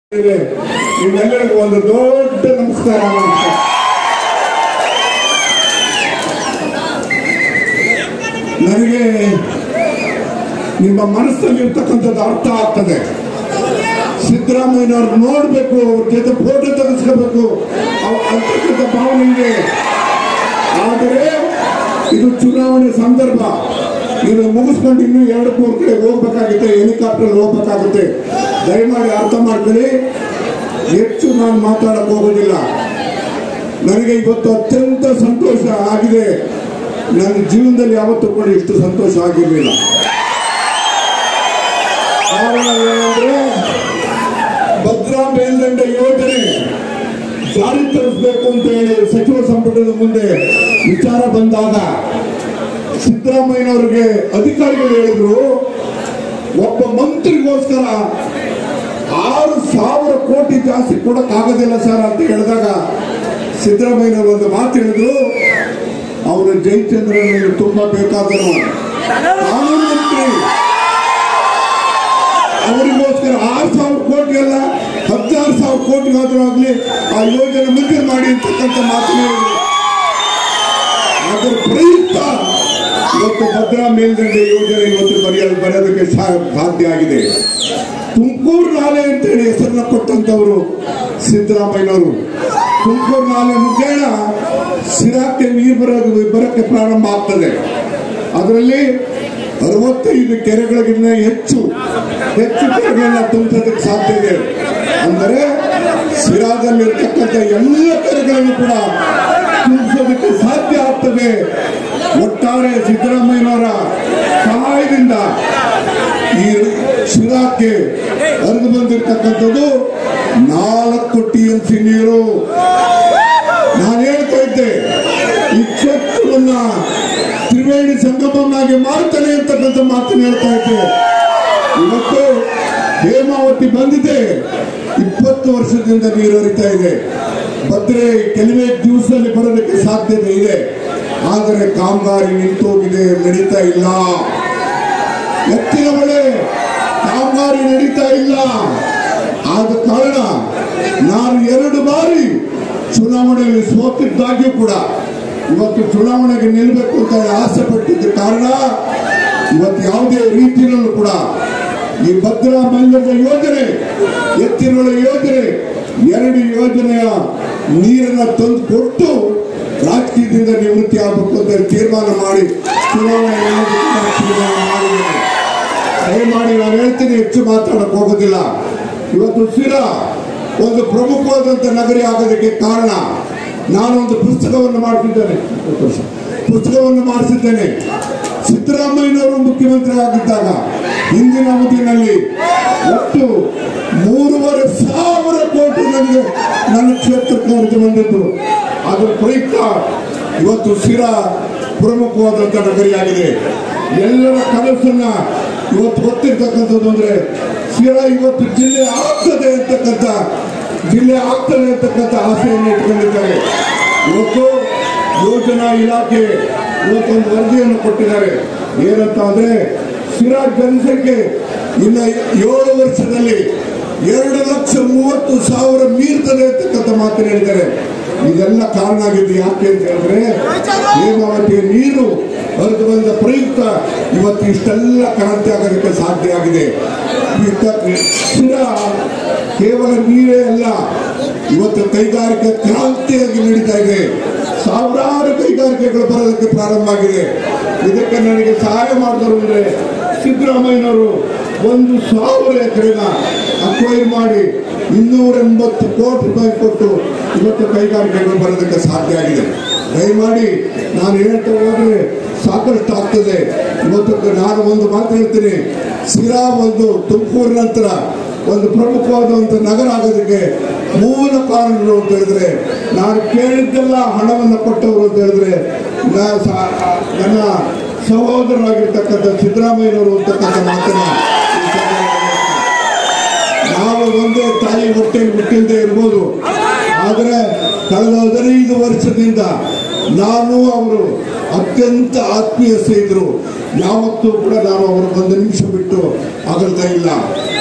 ಇದೆ. ನಿಮ್ಮೆಲ್ಲರಿಗೂ ಒಂದು ದೊಡ್ಡ ನಮಸ್ಕಾರ ನಮಸ್ಕಾರ. ನನಗೆ ನಿಮ್ಮ ಮನಸ್ಸಲ್ಲಿ ಇರ್ತಕ್ಕಂಥದ್ದು ಅರ್ಥ ಆಗ್ತದೆ ಸಿದ್ದರಾಮಯ್ಯನವ್ರು ನೋಡ್ಬೇಕು ಅವ್ರ ಜೊತೆ ಫೋಟೋ ತೆಗೆಸ್ಕೋಬೇಕು ಅವ್- ಅಂತಕ್ಕಂಥ ಭಾವನೆ ಇದೆ ಆದರೆ ಇದು ಚುನಾವಣೆ ಸಂದರ್ಭ ಇದು ಮುಗಿಸ್ಕೊಂಡು ಇನ್ನೂ ಎರಡು ಮೂರು ಕಡೆ ಹೋಗ್ಬೇಕಾಗುತ್ತೆ ಹೆಲಿಕಾಪ್ಟರ್ ಹೋಗ್ಬೇಕಾಗುತ್ತೆ ದಯಮಾಡಿ ಅರ್ಥ ಮಾಡ್ಕೊಳ್ಳಿ ಹೆಚ್ಚು ನಾನು ಮಾತಾಡಕ್ ಹೋಗೋದಿಲ್ಲ ನನಗೆ ಇವತ್ತು ಅತ್ಯಂತ ಸಂತೋಷ ಆಗಿದೆ ನನ್ನ ಜೀವನದಲ್ಲಿ ಯಾವತ್ತೂ ಕೂಡ ಇಷ್ಟು ಸಂತೋಷ ಆಗಿರಲಿಲ್ಲ ಕಾರಣ ಏನಂದ್ರೆ ಭದ್ರಾ ಮೇಲ್ದಂಡ ಯೋಜನೆ ಜಾರಿ ತರಿಸಬೇಕು ಅಂತ ಹೇಳಿ ಸಚಿವ ಸಂಪುಟದ ಮುಂದೆ ವಿಚಾರ ಬಂದಾಗ ಸಿದ್ದರಾಮಯ್ಯನವರಿಗೆ ಅಧಿಕಾರಿಗಳು ಹೇಳಿದ್ರು ಒಬ್ಬ ಮಂತ್ರಿಗೋಸ್ಕರ ಆರು ಸಾವಿರ ಕೋಟಿ ಜಾಸ್ತಿ ಕೊಡಕ್ಕಾಗೋದಿಲ್ಲ ಸರ್ ಅಂತ ಹೇಳಿದಾಗ ಸಿದ್ದರಾಮಯ್ಯನವರು ಒಂದು ಮಾತು ಹೇಳಿದ್ರು ಅವರು ಜಯಚಂದ್ರನಿಗೆ ತುಂಬಾ ಬೇಕಾದರು ಕಾನೂನು ಮಂತ್ರಿ ಅವರಿಗೋಸ್ಕರ ಆರು ಸಾವಿರ ಕೋಟಿ ಅಲ್ಲ ಹದಿನಾರು ಸಾವಿರ ಕೋಟಿ ಆದ್ರೂ ಆಗ್ಲಿ ಆ ಯೋಜನೆ ಮಂಜೂರು ಮಾಡಿ ಅಂತಕ್ಕಂಥ ಮಾತು ಹೇಳಿದ್ರು ಅದರ ಪ್ರಯುಕ್ತ ಇವತ್ತು ಭದ್ರಾ ಮೇಲ್ದಂಡೆ ಯೋಜನೆ ಇವತ್ತು ಬರೆಯಲು ಬರೆಯೋದಕ್ಕೆ ಸಾ- ಸಾಧ್ಯ ಆಗಿದೆ ತುಮಕೂರು ನಾಲೆ ಅಂತೇಳಿ ಹೆಸರನ್ನ ಕೊಟ್ಟಂತವರು ಸಿದ್ದರಾಮಯ್ಯನವರು ತುಮಕೂರು ನಾಲೆ ಮುಖೇನ ಸಿರಾಕ್ಕೆ ನೀರು ಬರೋದು ಬರಕ್ಕೆ ಪ್ರಾರಂಭ ಆಗ್ತದೆ ಅದರಲ್ಲಿ ಅರವತ್ತೈದು ಕೆರೆಗಳಿಗಿಂತ ಹೆಚ್ಚು ಹೆಚ್ಚು ಕೆರೆಗಳನ್ನ ತುಂಬಿಸೋದಕ್ಕೆ ಸಾಧ್ಯ ಇದೆ ಅಂದರೆ ಸಿರಾದಲ್ಲಿರ್ತಕ್ಕಂಥ ಎಲ್ಲ ಕೆರೆಗಳನ್ನು ಕೂಡ ತುಂಬಿಸೋದಕ್ಕೆ ಸಾಧ್ಯ ಆಗ್ತದೆ ಒಟ್ಟಾರೆ ಸಿದ್ದರಾಮಯ್ಯನವರ ಸಹಾಯದಿಂದ ಈ ಶಿರಾಕ್ಕೆ ಹರಿದು ಬಂದಿರತಕ್ಕಂಥದ್ದು ನಾಲ್ಕು ಟಿ ಎಂ ಸಿ ನೀರು ನಾನು ಹೇಳ್ತಾ ಇದ್ದೆ ಈ ಕ್ಷೇತ್ರವನ್ನ ತ್ರಿವೇಣಿ ಸಂಗಮವನ್ನಾಗಿ ಮಾಡ್ತಾನೆ ಅಂತಕ್ಕಂಥ ಮಾತನ್ನು ಹೇಳ್ತಾ ಇದ್ದೆ ಇವತ್ತು ಹೇಮಾವತಿ ಬಂದಿದೆ ಇಪ್ಪತ್ತು ವರ್ಷದಿಂದ ನೀರು ಹರಿತಾ ಇದೆ ಭದ್ರೆ ಕೆಲವೇ ದಿವಸದಲ್ಲಿ ಬರೋದಕ್ಕೆ ಸಾಧ್ಯತೆ ಇದೆ ಆದರೆ ಕಾಮಗಾರಿ ನಿಂತೋಗಿದೆ ನಡೀತಾ ಇಲ್ಲ ಎತ್ತಿನ ಹೊಳೆ ಕಾಮಗಾರಿ ನಡೀತಾ ಇಲ್ಲ ಆದ ಕಾರಣ ನಾನು ಎರಡು ಬಾರಿ ಚುನಾವಣೆಯಲ್ಲಿ ಸೋತಿದ್ದಾಗ್ಯೂ ಕೂಡ ಇವತ್ತು ಚುನಾವಣೆಗೆ ನಿಲ್ಲಬೇಕು ಅಂತ ಹೇಳಿ ಆಸೆ ಪಟ್ಟಿದ್ದ ಕಾರಣ ಇವತ್ತು ಯಾವುದೇ ರೀತಿಯಲ್ಲೂ ಕೂಡ ಈ ಭದ್ರಾ ಮೇಲ್ದಂಡ ಯೋಜನೆ ಎತ್ತಿನೊಳ ಯೋಜನೆ ಎರಡು ಯೋಜನೆಯ ನೀರನ್ನ ತಂದು ಕೊಟ್ಟು ರಾಜಕೀಯದಿಂದ ನಿವೃತ್ತಿ ಆಗಬೇಕು ಅಂತ ಹೇಳಿ ತೀರ್ಮಾನ ಮಾಡಿ ಚುನಾವಣೆ ನಿಲ್ಲೋದಕ್ಕೆ ನಾನು ತೀರ್ಮಾನ ಮಾಡಿದ್ದೇನೆ ದಯಮಾಡಿ ನಾನು ಹೇಳ್ತೀನಿ ಹೆಚ್ಚು ಮಾತಾಡಕ್ ಹೋಗೋದಿಲ್ಲ ಇವತ್ತು ಸಿರಾ ಒಂದು ಪ್ರಮುಖವಾದಂತ ನಗರಿ ಆಗೋದಕ್ಕೆ ಕಾರಣ ನಾನು ಒಂದು ಪುಸ್ತಕವನ್ನು ಮಾಡಿಸಿದ್ದೇನೆ ಪುಸ್ತಕವನ್ನು ಮಾಡಿಸಿದ್ದೇನೆ ಸಿದ್ದರಾಮಯ್ಯನವರು ಮುಖ್ಯಮಂತ್ರಿ ಆಗಿದ್ದಾಗ ಹಿಂದಿನ ಅವಧಿಯಲ್ಲಿ ಒಟ್ಟು ಮೂರುವರೆ ಸಾವಿರ ಕೋಟಿ ನನಗೆ ನನ್ನ ಕ್ಷೇತ್ರಕ್ಕೆ ಹರಿದು ಬಂದಿದ್ದು ಅದರ ಪ್ರಯುಕ್ತ ಇವತ್ತು ಸಿರಾ ಪ್ರಮುಖವಾದಂತ ನಗರಿಯಾಗಿದೆ ಎಲ್ಲರ ಕನಸನ್ನ ಇವತ್ತು ಗೊತ್ತಿರ್ತಕ್ಕಂಥದ್ದು ಅಂದ್ರೆ ಸಿರಾ ಇವತ್ತು ಜಿಲ್ಲೆ ಆಗ್ತದೆ ಅಂತಕ್ಕಂಥ ಜಿಲ್ಲೆ ಆಗ್ತದೆ ಅಂತಕ್ಕಂಥ ಆಸೆಯನ್ನು ಇಟ್ಕೊಂಡಿದ್ದಾರೆ ಇವತ್ತು ಯೋಜನಾ ಇಲಾಖೆ ಇವತ್ತೊಂದು ವರದಿಯನ್ನು ಕೊಟ್ಟಿದ್ದಾರೆ ಏನಂತ ಅಂದ್ರೆ ಸಿರಾ ಜನಸಂಖ್ಯೆ ಇನ್ನ ಏಳು ವರ್ಷದಲ್ಲಿ ಎರಡು ಲಕ್ಷ ಮೂವತ್ತು ಸಾವಿರ ಮೀರ್ತದೆ ಅಂತಕ್ಕಂಥ ಮಾತನ್ನು ಹೇಳಿದ್ದಾರೆ ಇದೆಲ್ಲ ಕಾರಣ ಆಗಿದೆ ಯಾಕೆ ಅಂತ ಹೇಳಿದ್ರೆ ಹೇಮಾವತಿಯ ನೀರು ಹರಿದು ಬಂದ ಪ್ರಯುಕ್ತ ಇವತ್ತು ಇಷ್ಟೆಲ್ಲ ಕ್ರಾಂತಿ ಆಗೋದಕ್ಕೆ ಸಾಧ್ಯ ಆಗಿದೆ ಸ್ಥಿರ ಕೇವಲ ನೀರೇ ಅಲ್ಲ ಇವತ್ತು ಕೈಗಾರಿಕಾ ಕ್ರಾಂತಿಯಾಗಿ ನಡೀತಾ ಇದೆ ಸಾವಿರಾರು ಕೈಗಾರಿಕೆಗಳು ಬರೋದಕ್ಕೆ ಪ್ರಾರಂಭ ಆಗಿದೆ ಇದಕ್ಕೆ ನನಗೆ ಸಹಾಯ ಮಾಡಿದ್ರು ಅಂದ್ರೆ ಸಿದ್ದರಾಮಯ್ಯನವರು ಒಂದು ಸಾವಿರ ಎಕರೆನ ಅಕ್ವೈರ್ ಮಾಡಿ ಇನ್ನೂರ ಎಂಬತ್ತು ಕೋಟಿ ರೂಪಾಯಿ ಕೊಟ್ಟು ಇವತ್ತು ಕೈಗಾರಿಕೆಗಳು ಬರೋದಕ್ಕೆ ಸಾಧ್ಯ ಆಗಿದೆ ದಯಮಾಡಿ ನಾನು ಹೇಳ್ತಾ ಹೋದ್ರೆ ಸಾಕಷ್ಟು ಆಗ್ತದೆ ಇವತ್ತು ನಾನು ಒಂದು ಮಾತು ಹೇಳ್ತೀನಿ ಸಿರಾ ಒಂದು ತುಮಕೂರು ನಂತರ ಒಂದು ಪ್ರಮುಖವಾದಂಥ ನಗರ ಆಗೋದಕ್ಕೆ ಮೂಲ ಕಾರಣಗಳು ಅಂತ ಹೇಳಿದ್ರೆ ನಾನು ಕೇಳಿದ್ದೆಲ್ಲ ಹಣವನ್ನು ಕೊಟ್ಟವರು ಅಂತ ಹೇಳಿದ್ರೆ ನಾ- ಸಾ- ನನ್ನ ಸಹೋದರರಾಗಿರ್ತಕ್ಕಂಥ ಸಿದ್ದರಾಮಯ್ಯನವರು ಅಂತಕ್ಕಂಥ ಮಾತನ್ನ ಈ ಸಂದರ್ಭದಲ್ಲಿ ನಾವು ಒಂದೇ ತಾಯಿ ಹೊಟ್ಟೆಯಲ್ಲಿ ಹುಟ್ಟಿಲ್ಲದೆ ಇರ್ಬೋದು ಆದರೆ ಕಳೆದ ಹದಿನೈದು ವರ್ಷದಿಂದ ನಾನು ಅವರು ಅತ್ಯಂತ ಆತ್ಮೀಯ ಸ್ನೇಹಿತರು ಯಾವತ್ತೂ ಕೂಡ ನಾನು ಅವರು ಒಂದು ನಿಮಿಷ ಬಿಟ್ಟು ಅಗಲ್ತಾ ಇಲ್ಲ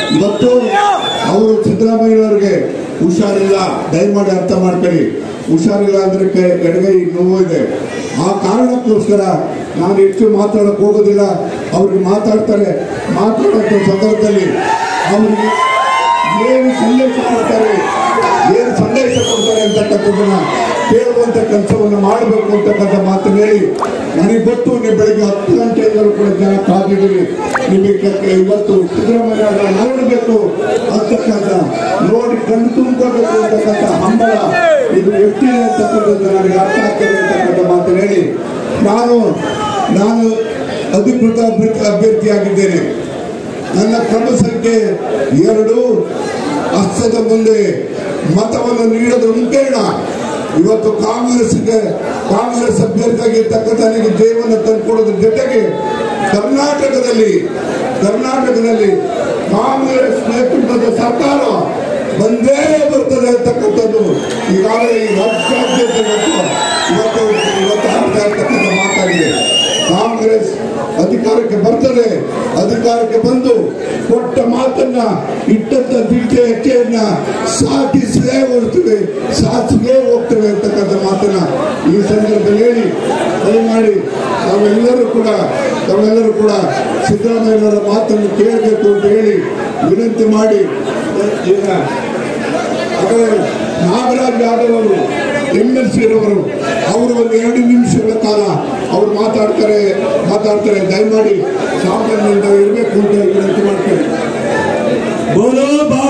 ಇವತ್ತು ಅವರು ಸಿದ್ದರಾಮಯ್ಯನವ್ರಿಗೆ ಹುಷಾರಿಲ್ಲ ದಯಮಾಡಿ ಅರ್ಥ ಮಾಡ್ಕೊಳ್ಳಿ ಹುಷಾರಿಲ್ಲ ಅಂದ್ರೆ ಕೈ- ಎಡಗೈ ನೋವು ಇದೆ ಆ ಕಾರಣಕ್ಕೋಸ್ಕರ ನಾನು ಹೆಚ್ಚು ಮಾತಾಡಕ್ ಹೋಗೋದಿಲ್ಲ ಅವ್ರಿಗೆ ಮಾತಾಡ್ತಾರೆ ಮಾತಾಡೋಂಥ ಸಂದರ್ಭದಲ್ಲಿ ಅವ್ರಿಗೆ ಏನು ಸಂದೇಶ ಕೊಡ್ತಾರೆ ಏನು ಸಂದೇಶ ಕೊಡ್ತಾರೆ ಅಂತಕ್ಕಂಥದ್ದನ್ನ ಕೇಳುವಂತ ಕೆಲಸವನ್ನು ಮಾಡಬೇಕು ಅಂತಕ್ಕಂಥ ಮಾತನ್ನು ಹೇಳಿ ನನಗೆ ಗೊತ್ತು ನೀವು ಬೆಳಿಗ್ಗೆ ಹತ್ತು ಗಂಟೆಯಿಂದಲೂ ಕೂಡ ಜನ ಕಾದಿದ್ದೀರಿ ನಿಮಗೆ ಕ- ಇವತ್ತು ಸಿದ್ದರಾಮಯ್ಯ ಅವರನ್ನ ನೋಡಬೇಕು ಅಂತಕ್ಕಂಥ ನೋಡಿ ಕಣ್ಣು ತುಂಬಿಕೊಳ್ಬೇಕು ಅಂತಕ್ಕಂಥ ಹಂಬಲ ಇದು ಎಷ್ಟಿದೆ ಅಂತಕ್ಕಂಥದ್ದು ನನಗೆ ಅರ್ಥ ಆಗ್ತದೆ ಅಂತಕ್ಕಂಥ ಮಾತನ್ನು ಹೇಳಿ ನಾನು ನಾನು ಅಧಿಕೃತ ಅಭ್ಯರ್ಥಿ ಅಭ್ಯರ್ಥಿಯಾಗಿದ್ದೇನೆ ನನ್ನ ಕ್ರಮ ಸಂಖ್ಯೆ ಎರಡು ಹಸ್ತದ ಮುಂದೆ ಮತವನ್ನು ನೀಡೋದು ಮುಖೇಣ ಇವತ್ತು ಕಾಂಗ್ರೆಸ್ಗೆ ಕಾಂಗ್ರೆಸ್ ಅಭ್ಯರ್ಥಿಯಾಗಿರ್ತಕ್ಕಂಥ ನನಗೆ ಜಯವನ್ನು ತಂದುಕೊಡೋದ್ರ ಜೊತೆಗೆ ಕರ್ನಾಟಕದಲ್ಲಿ ಕರ್ನಾಟಕದಲ್ಲಿ ಕಾಂಗ್ರೆಸ್ ನೇತೃತ್ವದ ಸರ್ಕಾರ ಬಂದೇ ಬರ್ತದೆ ಅಂತಕ್ಕಂಥದ್ದು ಈಗಾಗಲೇ ಈ ರಾಜ್ಯಾದ್ಯಂತ ಇವತ್ತು ಇವತ್ತು ಇವತ್ತು ಆಗ್ತಾ ಇರ್ತಕ್ಕಂಥ ಮಾತಾಗಿದೆ ಕಾಂಗ್ರೆಸ್ ಅಧಿಕಾರಕ್ಕೆ ಬರ್ತದೆ ಅಧಿಕಾರಕ್ಕೆ ಬಂದು ಕೊಟ್ಟ ಮಾತನ್ನ ಇಟ್ಟಂತ ದಿಟ್ಟೆ ಹೆಜ್ಜೆಯನ್ನ ಸಾಧಿಸಲೇ ಹೋಗ್ತೇವೆ ಸಾಧಿಸಲೇ ಹೋಗ್ತೇವೆ ಅಂತಕ್ಕಂಥ ಮಾತನ್ನ ಈ ಸಂದರ್ಭದಲ್ಲಿ ಹೇಳಿ ದಯಮಾಡಿ ತಾವೆಲ್ಲರೂ ಕೂಡ ತಾವೆಲ್ಲರೂ ಕೂಡ ಸಿದ್ದರಾಮಯ್ಯನವರ ಮಾತನ್ನು ಕೇಳಬೇಕು ಅಂತ ಹೇಳಿ ವಿನಂತಿ ಮಾಡಿ ಈಗ ಆದರೆ ನಾಗರಾಜ್ ಯಾದವ್ ಅವರು ಎಂ ಎಲ್ ಸಿ ರವರು ಅವರು ಒಂದು ಎರಡು ನಿಮಿಷಗಳ ಕಾಲ ಅವ್ರು ಮಾತಾಡ್ತಾರೆ ಮಾತಾಡ್ತಾರೆ ದಯಮಾಡಿ ಸಾಮಾನ್ಯದಿಂದ ಇರಬೇಕು ಅಂತ ವಿನಂತಿ ಮಾಡ್ತೇನೆ ಬೋಲೋ ಬಾ